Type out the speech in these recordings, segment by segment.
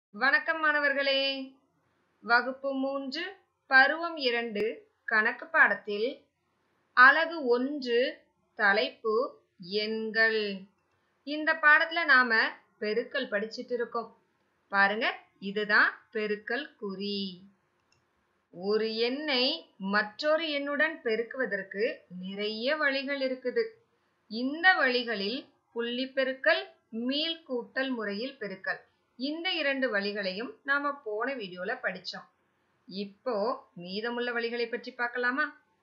வணக்கம் மாணவர்களே வகுப்பு மூன்று பருவம் இரண்டு கணக்கு பாடத்தில் அலகு ஒன்று தலைப்பு எண்கள் இந்த பாடத்துல நாம பெருக்கல் படிச்சிட்டு இருக்கோம் பாருங்க இதுதான் பெருக்கல் குறி ஒரு எண்ணை மற்றொரு எண்ணுடன் பெருக்குவதற்கு நிறைய வழிகள் இருக்குது இந்த வழிகளில் புள்ளி பெருக்கல் மீள் கூட்டல் முறையில் பெருக்கல் இந்த இரண்டு வழிகளையும் நாம போன வீடியோல படிச்சோம் இப்போ மீதமுள்ள வழிகளை பற்றி பார்க்கலாமா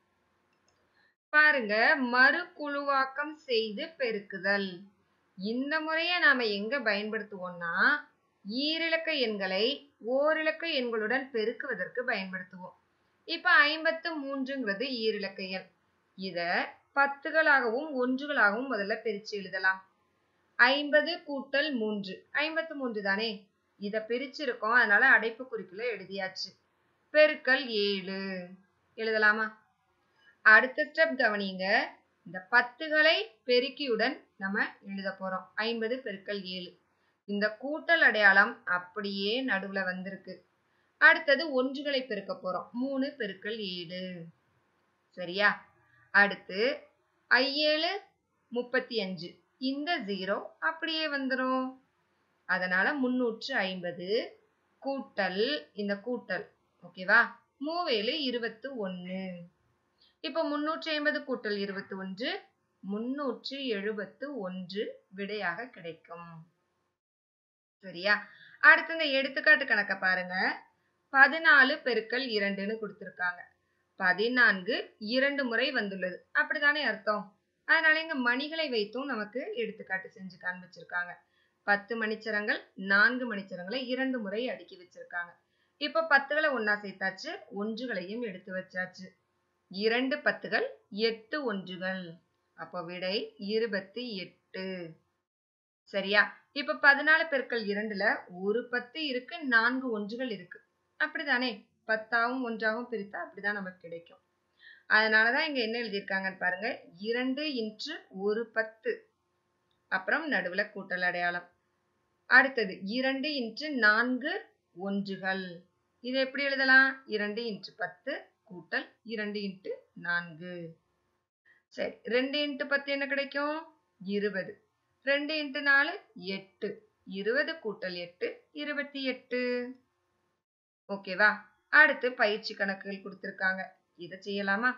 பாருங்க மறு குழுவாக்கம் செய்து பெருக்குதல் இந்த முறையை நாம எங்க பயன்படுத்துவோம்னா ஈரிலக்க எண்களை ஓரிலக்க எண்களுடன் பெருக்குவதற்கு பயன்படுத்துவோம் இப்ப ஐம்பத்து மூன்றுங்கிறது ஈரிலக்க எண் இத பத்துகளாகவும் ஒன்றுகளாகவும் முதல்ல பிரிச்சு எழுதலாம் ஐம்பது கூட்டல் மூன்று ஐம்பத்து மூன்று தானே இத பிரிச்சிருக்கோம் அதனால அடைப்பு குறிக்குள்ள எழுதியாச்சு பெருக்கல் ஏழு எழுதலாமா அடுத்த ஸ்டெப் கவனிங்க இந்த பத்துகளை பெருக்கியுடன் நம்ம எழுத போறோம் ஐம்பது பெருக்கல் ஏழு இந்த கூட்டல் அடையாளம் அப்படியே நடுவுல வந்திருக்கு அடுத்தது ஒன்றுகளை பெருக்க போறோம் மூணு பெருக்கல் ஏழு சரியா அடுத்து ஐஏழு முப்பத்தி அஞ்சு இந்த ஜீரோ அப்படியே வந்துடும் அதனால முன்னூற்று ஐம்பது கூட்டல் இந்த கூட்டல் ஓகேவா மூவேழு இருபத்து ஒன்னு இப்ப முன்னூற்றி ஐம்பது கூட்டல் இருபத்தி ஒன்று முன்னூற்று எழுபத்து ஒன்று விடையாக கிடைக்கும் சரியா அடுத்து இந்த எடுத்துக்காட்டு கணக்க பாருங்க பதினாலு பெருக்கல் இரண்டுன்னு கொடுத்திருக்காங்க பதினான்கு இரண்டு முறை வந்துள்ளது அப்படித்தானே அர்த்தம் அதனால இங்க மணிகளை வைத்தும் நமக்கு எடுத்துக்காட்டு செஞ்சு காண்பிச்சிருக்காங்க பத்து மணிச்சரங்கள் நான்கு மணிச்சரங்களை இரண்டு முறை அடுக்கி வச்சிருக்காங்க இப்ப பத்துகளை ஒன்னா சேர்த்தாச்சு ஒன்றுகளையும் எடுத்து வச்சாச்சு இரண்டு பத்துகள் எட்டு ஒன்றுகள் அப்போ விடை இருபத்தி எட்டு சரியா இப்ப பதினாலு பெருக்கள் இரண்டுல ஒரு பத்து இருக்கு நான்கு ஒன்றுகள் இருக்கு அப்படிதானே பத்தாவும் ஒன்றாவும் பிரித்தா அப்படிதான் நமக்கு கிடைக்கும் அதனாலதான் இங்க என்ன எழுதியிருக்காங்கன்னு பாருங்க இரண்டு இன்று ஒரு பத்து அப்புறம் நடுவுல கூட்டல் அடையாளம் அடுத்தது இரண்டு இன்று நான்கு ஒன்றுகள் இது எப்படி எழுதலாம் இரண்டு இன்று பத்து கூட்டல் இரண்டு இன்ட்டு நான்கு சரி ரெண்டு இன்ட்டு பத்து என்ன கிடைக்கும் இருபது ரெண்டு இன்ட்டு நாலு எட்டு இருபது கூட்டல் எட்டு இருபத்தி எட்டு ஓகேவா அடுத்து பயிற்சி கணக்குகள் கொடுத்திருக்காங்க இதை செய்யலாமா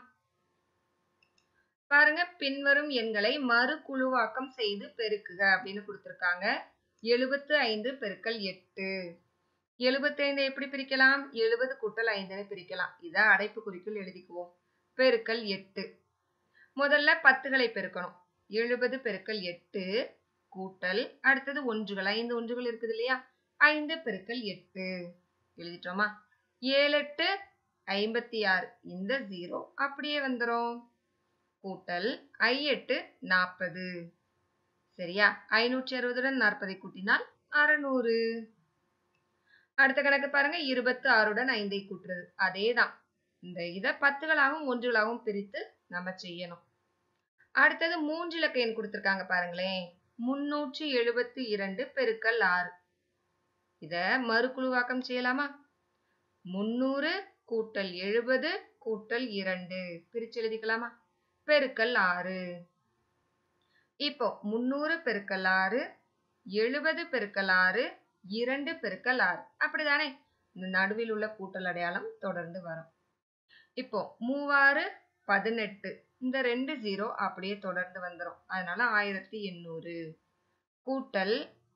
பாருங்க பின்வரும் எண்களை மறு குழுவாக்கம் செய்து பெருக்குக அப்படின்னு கொடுத்திருக்காங்க எழுபத்து ஐந்து பெருக்கல் எட்டு எழுபத்தி ஐந்து எப்படி பிரிக்கலாம் எழுபது கூட்டல் ஐந்துன்னு பிரிக்கலாம் இத அடைப்பு குறிக்குள் எழுதிக்குவோம் பெருக்கல் எட்டு முதல்ல பத்துகளை பெருக்கணும் எழுபது பெருக்கல் எட்டு கூட்டல் அடுத்தது ஒன்றுகள் ஐந்து ஒன்றுகள் இருக்குது இல்லையா ஐந்து பெருக்கல் எட்டு எழுதிட்டோமா ஏழு எட்டு ஐம்பத்தி ஆறு இந்த ஜீரோ அப்படியே வந்துடும் கூட்டல் ஐ எட்டு நாற்பது சரியா ஐநூற்றி அறுபதுடன் நாற்பதை கூட்டினால் அறநூறு அடுத்த கணக்கு பாருங்க இருபத்தி ஆறுடன் ஐந்தை கூட்டுறது அதேதான் இந்த இதை பத்துகளாகவும் ஒன்றுகளாகவும் பிரித்து நம்ம செய்யணும் அடுத்தது மூன்று இலக்க எண் கொடுத்திருக்காங்க பாருங்களேன் முன்னூற்றி எழுபத்தி இரண்டு பெருக்கல் ஆறு இத மறுகுழுவாக்கம் செய்யலாமா முன்னூறு கூட்டல் எழுபது கூட்டல் இரண்டு பிரிச்சு எழுதிக்கலாமா பெருக்கல் ஆறு இப்போ முன்னூறு பெருக்கல் ஆறு எழுபது பெருக்கல் ஆறு இரண்டு பெருக்கல் ஆறு அப்படிதானே இந்த நடுவில் உள்ள கூட்டல் அடையாளம் தொடர்ந்து வரும் இப்போ மூவாறு பதினெட்டு இந்த ரெண்டு ஜீரோ அப்படியே தொடர்ந்து வந்துடும் அதனால ஆயிரத்தி எண்ணூறு கூட்டல்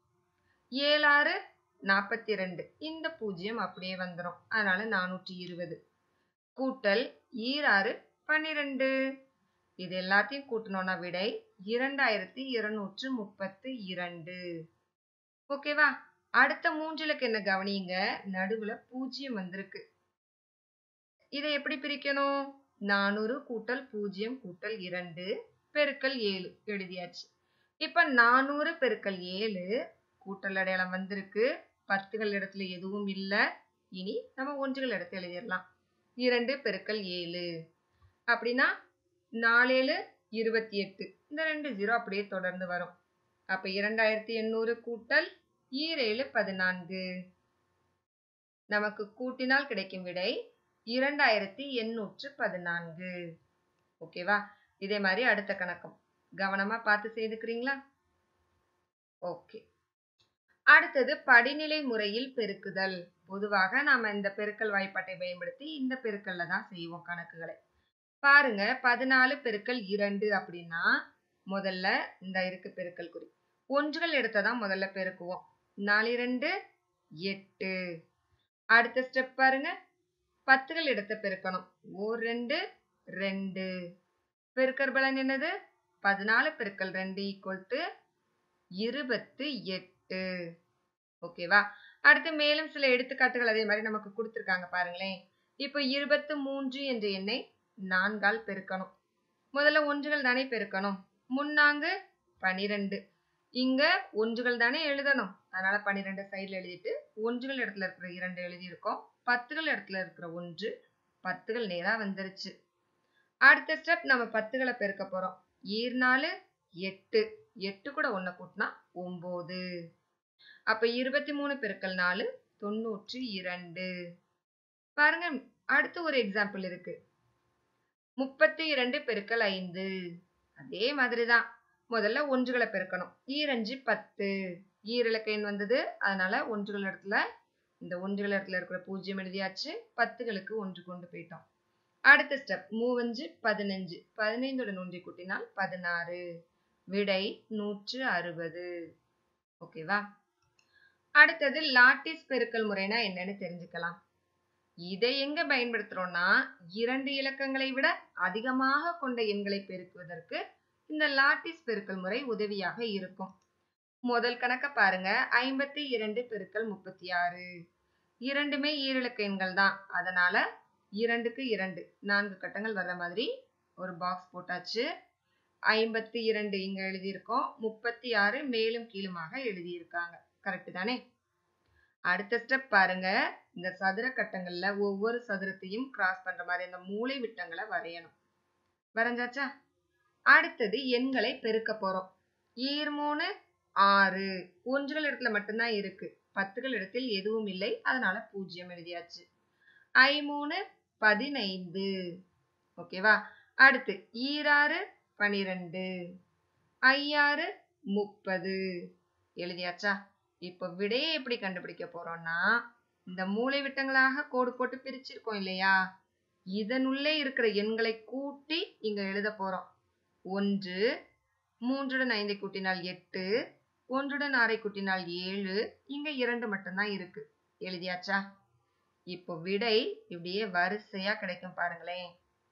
ஏழாறு நாற்பத்தி ரெண்டு இந்த பூஜ்ஜியம் அப்படியே வந்துடும் அதனால நானூற்றி இருபது கூட்டல் ஈராறு பன்னிரெண்டு இது எல்லாத்தையும் கூட்டணும்னா விடை இரண்டாயிரத்தி இருநூற்று முப்பத்து இரண்டு ஓகேவா அடுத்த மூன்றுலக்கு என்ன கவனிங்க நடுவுல பூஜ்ஜியம் வந்திருக்கு இதை எப்படி பிரிக்கணும் நானூறு கூட்டல் பூஜ்ஜியம் கூட்டல் இரண்டு பெருக்கல் ஏழு எழுதியாச்சு இப்ப நானூறு பெருக்கல் ஏழு கூட்டல் அடையாளம் வந்திருக்கு பத்துகள் இடத்துல எதுவும் இல்லை இனி நம்ம ஒன்றுகள் இடத்துல எழுதிடலாம் இரண்டு பெருக்கல் ஏழு அப்படின்னா நாலேழு இருபத்தி எட்டு இந்த ரெண்டு ஜீரோ அப்படியே தொடர்ந்து வரும் அப்ப இரண்டாயிரத்தி எண்ணூறு கூட்டல் ஈரேழு பதினான்கு நமக்கு கூட்டினால் கிடைக்கும் விடை இரண்டாயிரத்தி எண்ணூற்று பதினான்கு ஓகேவா இதே மாதிரி அடுத்த கணக்கும் கவனமா பார்த்து செய்துக்கிறீங்களா ஓகே அடுத்தது படிநிலை முறையில் பெருக்குதல் பொதுவாக நாம இந்த பெருக்கல் வாய்ப்பாட்டை பயன்படுத்தி இந்த பெருக்கல்ல தான் செய்வோம் கணக்குகளை பாருங்க பதினாலு பெருக்கல் இரண்டு அப்படின்னா முதல்ல இந்த இருக்கு பெருக்கல் குறி ஒன்றுகள் எடுத்ததான் முதல்ல பெருக்குவோம் நாலு இரண்டு எட்டு அடுத்த ஸ்டெப் பாருங்க பத்துகள் எடுத்த பெருக்கணும் ஓர் ரெண்டு ரெண்டு பெருக்கற் பலன் என்னது பதினாலு பெருக்கல் ரெண்டு ஈக்குவல் டு இருபத்து எட்டு ஓகேவா அடுத்து மேலும் சில எடுத்துக்காட்டுகள் அதே மாதிரி நமக்கு கொடுத்துருக்காங்க பாருங்களேன் இப்போ இருபத்து மூன்று என்ற எண்ணை நான்கால் பெருக்கணும் முதல்ல ஒன்றுகள் தானே பெருக்கணும் முன்னாங்கு பனிரெண்டு இங்க ஒன்றுகள் தானே எழுதணும் அதனால பன்னிரெண்டு சைடுல எழுதிட்டு ஒன்றுகள் இடத்துல இருக்கிற இரண்டு எழுதியிருக்கோம் பத்துகள் இடத்துல இருக்கிற ஒன்று பத்துகள் நேரா வந்துருச்சு அடுத்த ஸ்டெப் நம்ம பத்துகளை பெருக்க போறோம் ஈர் நாலு எட்டு எட்டு கூட ஒன்ன கூட்டினா ஒன்பது அப்ப இருபத்தி மூணு பெருக்கல் நாலு தொண்ணூற்றி இரண்டு பாருங்க அடுத்து ஒரு எக்ஸாம்பிள் இருக்கு முப்பத்தி இரண்டு பெருக்கல் ஐந்து அதே மாதிரிதான் முதல்ல ஒன்றுகளை பெருக்கணும் ஈரஞ்சு பத்து ஈரிலக்க எண் வந்தது அதனால ஒன்றுகள் இடத்துல இந்த ஒன்றுகள் இடத்துல இருக்கிற பூஜ்ஜியம் எழுதியாச்சு பத்துகளுக்கு ஒன்று கொண்டு போயிட்டோம் அடுத்த ஸ்டெப் மூவஞ்சு பதினஞ்சு பதினைந்துடன் ஒன்றை கூட்டினால் பதினாறு விடை நூற்று அறுபது ஓகேவா அடுத்தது லாட்டிஸ் பெருக்கல் முறைனா என்னன்னு தெரிஞ்சுக்கலாம் இதை எங்க பயன்படுத்துறோம்னா இரண்டு இலக்கங்களை விட அதிகமாக கொண்ட எண்களை பெருக்குவதற்கு இந்த லாட்டிஸ் பெருக்கல் முறை உதவியாக இருக்கும் முதல் கணக்க பாருங்க ஐம்பத்தி இரண்டு பெருக்கல் முப்பத்தி ஆறு இரண்டுமே ஈரிலக்க எண்கள் தான் அதனால இரண்டுக்கு இரண்டு நான்கு கட்டங்கள் வர்ற மாதிரி ஒரு பாக்ஸ் போட்டாச்சு ஐம்பத்தி இரண்டு இங்க எழுதியிருக்கோம் முப்பத்தி ஆறு மேலும் கீழுமாக எழுதியிருக்காங்க கரெக்ட் தானே அடுத்த ஸ்டெப் பாருங்க இந்த சதுர கட்டங்கள்ல ஒவ்வொரு சதுரத்தையும் கிராஸ் பண்ற மாதிரி அந்த மூளை விட்டங்களை வரையணும் வரைஞ்சாச்சா அடுத்தது எண்களை பெருக்க போறோம் ஈர் மூணு ஆறு ஒன்றுகள் இடத்துல மட்டும்தான் இருக்கு பத்துகள் இடத்தில் எதுவும் இல்லை அதனால பூஜ்ஜியம் எழுதியாச்சு ஐ மூணு பதினைந்து ஓகேவா அடுத்து ஈராறு பனிரெண்டு ஐயாறு முப்பது எழுதியாச்சா இப்போ விடையை எப்படி கண்டுபிடிக்க போறோம்னா இந்த மூளை விட்டங்களாக கோடு போட்டு பிரிச்சிருக்கோம் இல்லையா இதனுள்ளே இருக்கிற எண்களை கூட்டி இங்க எழுத போறோம் ஒன்று மூன்றுடன் ஐந்தை கூட்டினால் எட்டு ஒன்றுடன் ஆறை கூட்டினால் ஏழு இங்க இரண்டு மட்டும்தான் இருக்கு எழுதியாச்சா இப்போ விடை இப்படியே வரிசையா கிடைக்கும் பாருங்களேன்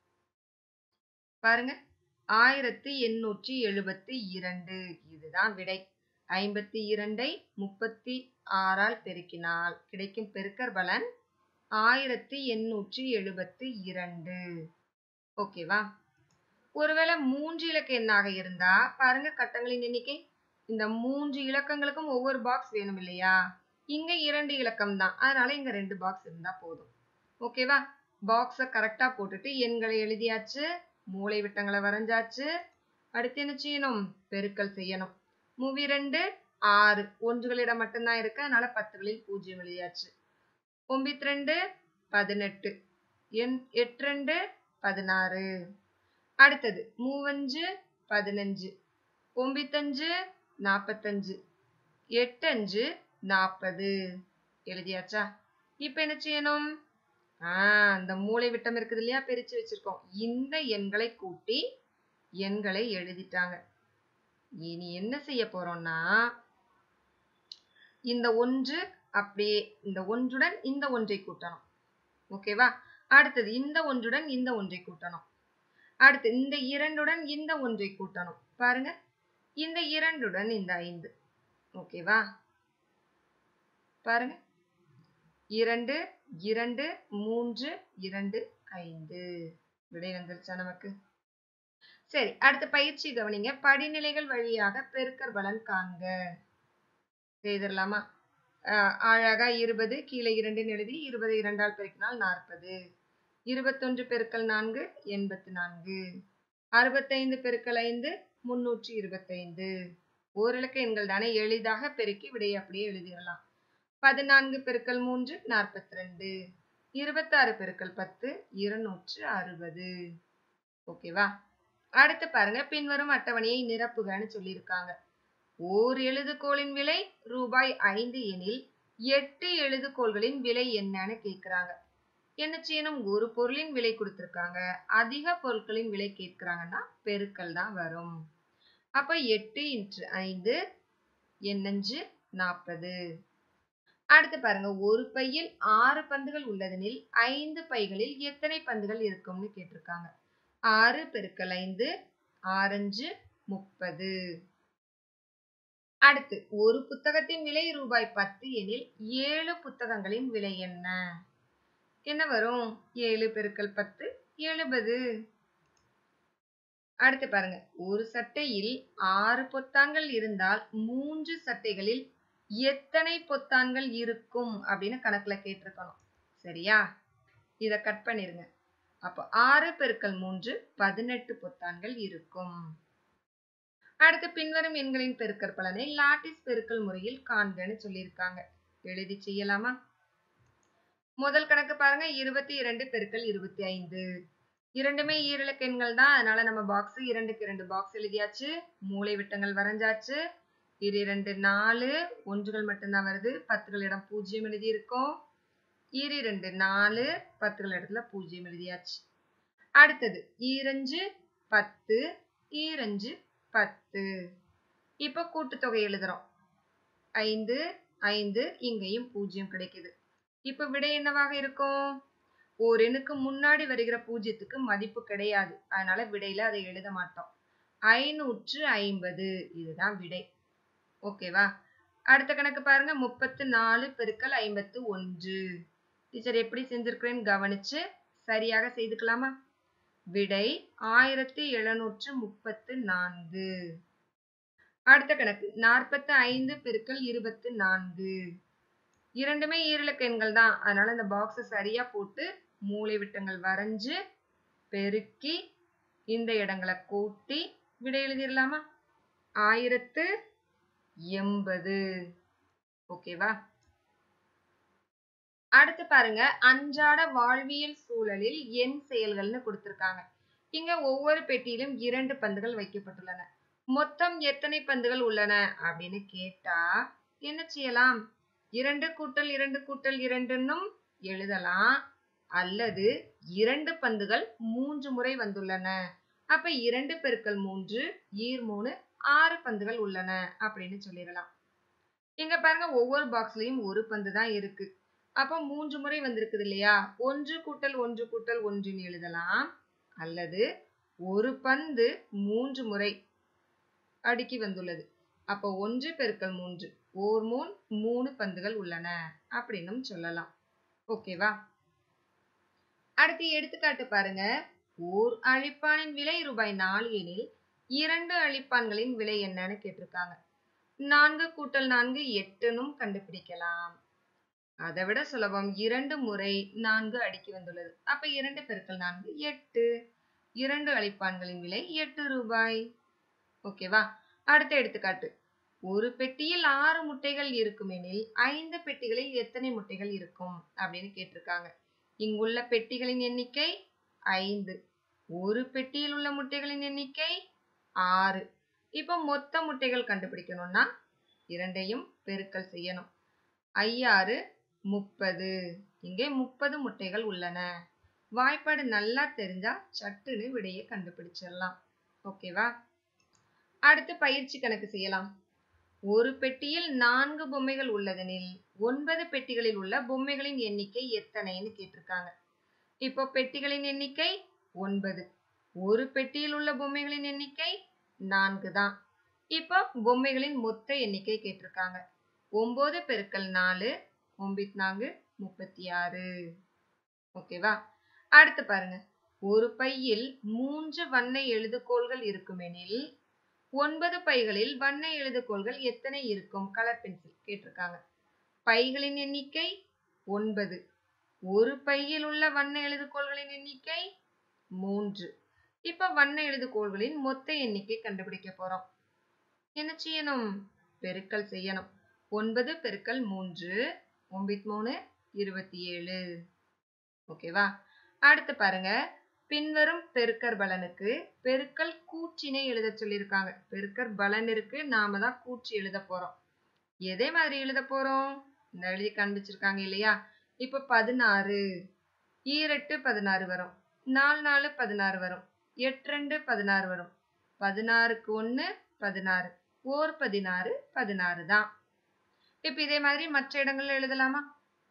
பாருங்க ஆயிரத்தி எண்ணூற்றி எழுபத்தி இரண்டு இதுதான் விடை ஐம்பத்தி இரண்டை முப்பத்தி ஆறால் பெருக்கினால் கிடைக்கும் பெருக்கற் பலன் ஆயிரத்தி எண்ணூற்றி எழுபத்தி இரண்டு ஓகேவா ஒருவேளை மூன்று இலக்க எண்ணாக இருந்தா பாருங்க கட்டங்களின் எண்ணிக்கை இந்த மூன்று இலக்கங்களுக்கும் ஒவ்வொரு பாக்ஸ் வேணும் இல்லையா இங்க இரண்டு இலக்கம் தான் அதனால இங்க ரெண்டு பாக்ஸ் இருந்தா போதும் ஓகேவா பாக்ஸ கரெக்டா போட்டுட்டு எண்களை எழுதியாச்சு மூளை விட்டங்களை வரைஞ்சாச்சு அடுத்து என்ன செய்யணும் பெருக்கல் செய்யணும் மூவி ரெண்டு ஆறு ஒன்றுகளிடம் மட்டும்தான் இருக்கு அதனால பத்துகளில் பூஜ்ஜியம் எழுதியாச்சு ஒம்பித் ரெண்டு பதினெட்டு எண் எட்டு ரெண்டு பதினாறு அடுத்தது மூவஞ்சு பதினஞ்சு ஒம்பித்தஞ்சு நாற்பத்தஞ்சு எட்டஞ்சு நாற்பது எழுதியாச்சா இப்ப என்ன செய்யணும் ஆஹ் அந்த மூளை விட்டம் இருக்குது இல்லையா பிரிச்சு வச்சிருக்கோம் இந்த எண்களை கூட்டி எண்களை எழுதிட்டாங்க இனி என்ன செய்ய போறோம்னா இந்த ஒன்று அப்படியே இந்த ஒன்றுடன் இந்த ஒன்றை கூட்டணும் ஓகேவா அடுத்தது இந்த ஒன்றுடன் இந்த ஒன்றை கூட்டணும் அடுத்து இந்த இரண்டுடன் இந்த ஒன்றை கூட்டணும் பாருங்க இந்த இரண்டுடன் இந்த ஐந்து ஓகேவா பாருங்க இரண்டு இரண்டு மூன்று இரண்டு ஐந்து விடை வந்துருச்சா நமக்கு சரி அடுத்த பயிற்சி கவனிங்க படிநிலைகள் வழியாக பெருக்கற் பலன் காண்க செய்திடலாமா அழகா இருபது கீழே இரண்டுன்னு எழுதி இருபது இரண்டால் பெருக்கினால் நாற்பது இருபத்தொன்று பெருக்கல் நான்கு எண்பத்தி நான்கு அறுபத்தைந்து பெருக்கல் ஐந்து முன்னூற்றி இருபத்தைந்து ஓரிலக்க எண்கள் தானே எளிதாக பெருக்கி விடையை அப்படியே எழுதிடலாம் பதினான்கு பெருக்கல் மூன்று நாற்பத்தி ரெண்டு இருபத்தாறு பெருக்கல் பத்து இருநூற்று அறுபது ஓகேவா அடுத்து பாருங்க பின்வரும் அட்டவணையை நிரப்புகன்னு சொல்லியிருக்காங்க ஓர் எழுதுகோளின் விலை ரூபாய் ஐந்து எனில் எட்டு எழுதுகோள்களின் விலை என்னன்னு கேக்குறாங்க என்ன செய்யணும் ஒரு பொருளின் விலை கொடுத்திருக்காங்க அதிக பொருட்களின் விலை கேட்கிறாங்கன்னா பெருக்கல் தான் வரும் அப்ப எட்டு இன்ட்டு ஐந்து எண்ணஞ்சு நாற்பது அடுத்து பாருங்க ஒரு பையில் ஆறு பந்துகள் உள்ளதெனில் ஐந்து பைகளில் எத்தனை பந்துகள் இருக்கும்னு கேட்டிருக்காங்க ஆறு பெருக்கல் ஐந்து ஆரஞ்சு முப்பது அடுத்து ஒரு புத்தகத்தின் விலை ரூபாய் பத்து எனில் ஏழு புத்தகங்களின் விலை என்ன என்ன வரும் ஏழு பெருக்கல் பத்து எழுபது அடுத்து பாருங்க ஒரு சட்டையில் ஆறு பொத்தான்கள் இருந்தால் மூன்று சட்டைகளில் எத்தனை பொத்தான்கள் இருக்கும் அப்படின்னு கணக்குல கேட்டிருக்கணும் சரியா இத கட் பண்ணிருங்க அப்போ ஆறு பெருக்கல் மூன்று பதினெட்டு பொத்தான்கள் இருக்கும் அடுத்து பின்வரும் எண்களின் பெருக்கற் பலனை லாட்டிஸ் பெருக்கல் முறையில் காண்கன்னு சொல்லியிருக்காங்க எழுதி செய்யலாமா முதல் கணக்கு பாருங்க இருபத்தி இரண்டு பெருக்கல் இருபத்தி ஐந்து இரண்டுமே ஈரிலக்க எண்கள் தான் அதனால நம்ம பாக்ஸ் இரண்டுக்கு இரண்டு பாக்ஸ் எழுதியாச்சு மூளை விட்டங்கள் வரைஞ்சாச்சு இரு இரண்டு நாலு ஒன்றுகள் மட்டும்தான் வருது பத்துகள் இடம் பூஜ்ஜியம் எழுதி இருக்கோம் இரு இரண்டு நாலு பத்துகள் இடத்துல பூஜ்ஜியம் எழுதியாச்சு அடுத்தது ஈரஞ்சு பத்து ஈரஞ்சு பத்து இப்ப கூட்டுத்தொகை எழுதுறோம் ஐந்து ஐந்து இங்கேயும் பூஜ்ஜியம் கிடைக்குது இப்ப விடை என்னவாக இருக்கும் ஓர் எண்ணுக்கு முன்னாடி வருகிற பூஜ்ஜியத்துக்கு மதிப்பு கிடையாது அதனால விடையில அதை எழுத மாட்டோம் ஐநூற்று ஐம்பது இதுதான் விடை ஓகேவா அடுத்த கணக்கு பாருங்க முப்பத்து நாலு பெருக்கல் ஐம்பத்து ஒன்று டீச்சர் எப்படி செஞ்சிருக்கிறேன்னு கவனிச்சு சரியாக செய்துக்கலாமா விடை ஆயிரத்தி எழுநூற்று முப்பத்து நான்கு அடுத்த கணக்கு நாற்பத்து ஐந்து பெருக்கல் இருபத்து நான்கு இரண்டுமே ஈரிலக்க எண்கள் தான் அதனால இந்த பாக்ஸை சரியா போட்டு மூளை விட்டங்கள் வரைஞ்சு பெருக்கி இந்த இடங்களை கூட்டி விடை எழுதிடலாமா ஆயிரத்து எண்பது ஓகேவா அடுத்து பாருங்க அன்றாட வாழ்வியல் சூழலில் எண் செயல்கள்னு கொடுத்திருக்காங்க இங்க ஒவ்வொரு பெட்டியிலும் இரண்டு பந்துகள் வைக்கப்பட்டுள்ளன மொத்தம் எத்தனை பந்துகள் உள்ளன அப்படின்னு கேட்டா என்ன செய்யலாம் இரண்டு கூட்டல் இரண்டு கூட்டல் இரண்டுன்னும் எழுதலாம் அல்லது இரண்டு பந்துகள் மூன்று முறை வந்துள்ளன அப்ப இரண்டு பெருக்கல் மூன்று ஈர் மூணு ஆறு பந்துகள் உள்ளன அப்படின்னு சொல்லிடலாம் இங்க பாருங்க ஒவ்வொரு பாக்ஸ்லயும் ஒரு பந்து தான் இருக்கு அப்ப மூன்று முறை வந்திருக்குது இல்லையா ஒன்று கூட்டல் ஒன்று கூட்டல் ஒன்றுன்னு எழுதலாம் அல்லது ஒரு பந்து மூன்று முறை அடுக்கி வந்துள்ளது அப்ப ஒன்று பெருக்கல் மூன்று ஓர் மூன் மூணு பந்துகள் உள்ளன அப்படின்னும் சொல்லலாம் ஓகேவா அடுத்து எடுத்துக்காட்டு பாருங்க ஓர் அழிப்பானின் விலை ரூபாய் நாலு எனில் இரண்டு அழிப்பான்களின் விலை என்னன்னு கேட்டிருக்காங்க நான்கு கூட்டல் நான்கு எட்டுனும் கண்டுபிடிக்கலாம் அதை விட சுலபம் இரண்டு முறை நான்கு அடுக்கி வந்துள்ளது அப்ப இரண்டு பெருக்கல் நான்கு எட்டு இரண்டு அழிப்பான்களின் விலை எட்டு ரூபாய் ஓகேவா அடுத்த எடுத்துக்காட்டு ஒரு பெட்டியில் ஆறு முட்டைகள் இருக்குமெனில் ஐந்து பெட்டிகளில் எத்தனை முட்டைகள் இருக்கும் அப்படின்னு கேட்டிருக்காங்க இங்குள்ள பெட்டிகளின் எண்ணிக்கை ஐந்து ஒரு பெட்டியில் உள்ள முட்டைகளின் எண்ணிக்கை ஆறு இப்போ மொத்த முட்டைகள் கண்டுபிடிக்கணும்னா இரண்டையும் பெருக்கல் செய்யணும் ஐயாறு முப்பது இங்கே முப்பது முட்டைகள் உள்ளன வாய்ப்பாடு நல்லா தெரிஞ்சா சட்டுன்னு விடையை கண்டுபிடிச்சிடலாம் ஓகேவா அடுத்து பயிற்சி கணக்கு செய்யலாம் ஒரு பெட்டியில் நான்கு பொம்மைகள் உள்ளதெனில் ஒன்பது பெட்டிகளில் உள்ள பொம்மைகளின் எண்ணிக்கை எத்தனைன்னு கேட்டிருக்காங்க இப்போ பெட்டிகளின் எண்ணிக்கை ஒன்பது ஒரு பெட்டியில் உள்ள பொம்மைகளின் எண்ணிக்கை நான்கு தான் இப்போ பொம்மைகளின் மொத்த எண்ணிக்கை கேட்டிருக்காங்க ஒன்பது பெருக்கல் நாலு ஒன்பது நான்கு முப்பத்தி ஆறு ஓகேவா அடுத்து பாருங்க ஒரு பையில் மூன்று வண்ண எழுதுகோள்கள் இருக்குமெனில் ஒன்பது பைகளில் வண்ண எழுதுகோள்கள் எத்தனை இருக்கும் கலர் பென்சில் கேட்டிருக்காங்க பைகளின் எண்ணிக்கை ஒன்பது ஒரு பையில் உள்ள வண்ண எழுதுகோள்களின் எண்ணிக்கை மூன்று இப்ப வண்ண எழுதுகோள்களின் மொத்த எண்ணிக்கை கண்டுபிடிக்க போறோம் என்ன செய்யணும் பெருக்கல் செய்யணும் ஒன்பது பெருக்கல் மூன்று ஒன்பது மூணு இருபத்தி ஏழு ஓகேவா அடுத்து பாருங்க பின்வரும் பெருக்கற் பலனுக்கு பெருக்கல் கூற்றினை எழுத சொல்லியிருக்காங்க பெருக்கற் பலன் இருக்கு நாம தான் கூற்றி எழுத போறோம் எதே மாதிரி எழுத போறோம் இந்த எழுதி காண்பிச்சிருக்காங்க இல்லையா இப்ப பதினாறு ஈரெட்டு பதினாறு வரும் நாலு நாலு பதினாறு வரும் எட்டு ரெண்டு பதினாறு வரும் பதினாறுக்கு ஒண்ணு பதினாறு ஓர் பதினாறு பதினாறு தான் இப்ப இதே மாதிரி மற்ற இடங்கள்ல எழுதலாமா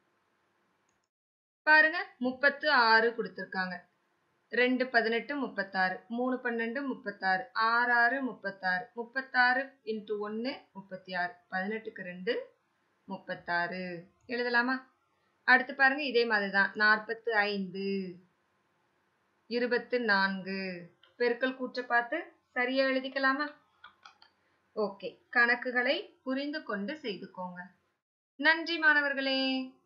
பாருங்க முப்பத்து ஆறு கொடுத்திருக்காங்க ரெண்டு பதினெட்டு முப்பத்தாறு மூணு பன்னெண்டு முப்பத்தாறு ஆறு ஆறு முப்பத்தாறு முப்பத்தாறு இன்ட்டு ஒன்று முப்பத்தி ஆறு பதினெட்டுக்கு ரெண்டு முப்பத்தாறு எழுதலாமா அடுத்து பாருங்க இதே மாதிரி தான் நாற்பத்து ஐந்து இருபத்து நான்கு பெருக்கல் கூற்ற பார்த்து சரியா எழுதிக்கலாமா ஓகே கணக்குகளை புரிந்து கொண்டு செய்துக்கோங்க நன்றி மாணவர்களே